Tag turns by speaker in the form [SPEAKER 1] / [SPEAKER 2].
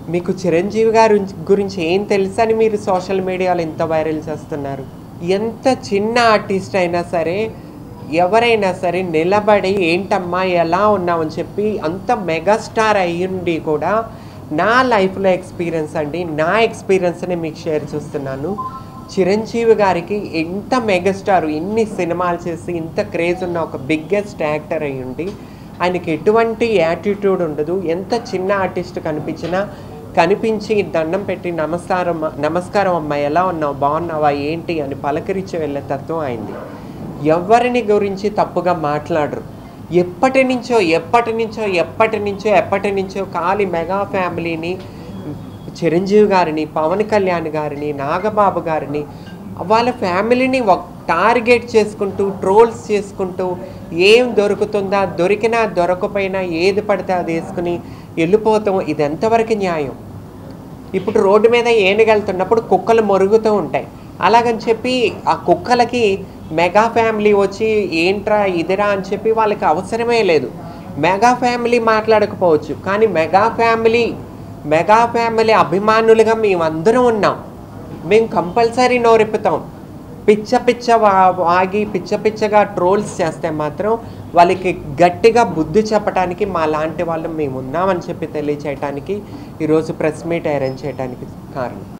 [SPEAKER 1] మీకు చిరంజీవి గారి గురించి ఏం తెలుసు అని మీరు సోషల్ మీడియాలో ఇంత వైరల్ చేస్తున్నారు ఎంత చిన్న ఆర్టిస్ట్ అయినా సరే ఎవరైనా సరే నిలబడి ఏంటమ్మా ఎలా ఉన్నామని చెప్పి అంత మెగాస్టార్ అయ్యుండి కూడా నా లైఫ్లో ఎక్స్పీరియన్స్ అండి నా ఎక్స్పీరియన్స్ని మీకు షేర్ చేస్తున్నాను చిరంజీవి గారికి ఎంత మెగాస్టార్ ఇన్ని సినిమాలు చేసి ఇంత క్రేజ్ ఉన్న ఒక బిగ్గెస్ట్ యాక్టర్ అయి ఉండి ఆయనకి ఎటువంటి యాటిట్యూడ్ ఉండదు ఎంత చిన్న ఆర్టిస్ట్ కనిపించినా కనిపించి దండం పెట్టి నమస్కారం నమస్కారం అమ్మా ఎలా ఉన్నావు బాగున్నావా ఏంటి అని పలకరించి వెళ్ళే తత్వం అయింది ఎవరిని గురించి తప్పుగా మాట్లాడరు ఎప్పటి నుంచో ఎప్పటి నుంచో ఎప్పటి నుంచో ఎప్పటి నుంచో ఖాళీ మెగా ఫ్యామిలీని చిరంజీవి గారిని పవన్ కళ్యాణ్ గారిని నాగబాబు గారిని వాళ్ళ ఫ్యామిలీని ఒక టార్గెట్ చేసుకుంటూ ట్రోల్స్ చేసుకుంటూ ఏం దొరుకుతుందా దొరికినా దొరకపోయినా ఏది పడితే అది వేసుకుని వెళ్ళిపోతాం ఇది ఎంతవరకు న్యాయం ఇప్పుడు రోడ్డు మీద ఏనుగెళ్తున్నప్పుడు కుక్కలు మొరుగుతూ ఉంటాయి అలాగని చెప్పి ఆ కుక్కలకి మెగా ఫ్యామిలీ వచ్చి ఏంట్రా ఇదిరా అని చెప్పి వాళ్ళకి అవసరమే లేదు మెగా ఫ్యామిలీ మాట్లాడకపోవచ్చు కానీ మెగా ఫ్యామిలీ మెగా ఫ్యామిలీ అభిమానులుగా మేమందరం ఉన్నాం మేము కంపల్సరీ నోరెప్పుతాం పిచ్చ పిచ్చ వా- వాగి పిచ్చ పిచ్చగా ట్రోల్స్ చేస్తే మాత్రం వాళ్ళకి గట్టిగా బుద్ధి చెప్పడానికి మా లాంటి వాళ్ళు మేము ఉన్నామని చెప్పి తెలియచేయటానికి ఈరోజు ప్రెస్ మీట్ అరేంజ్ చేయడానికి కారణం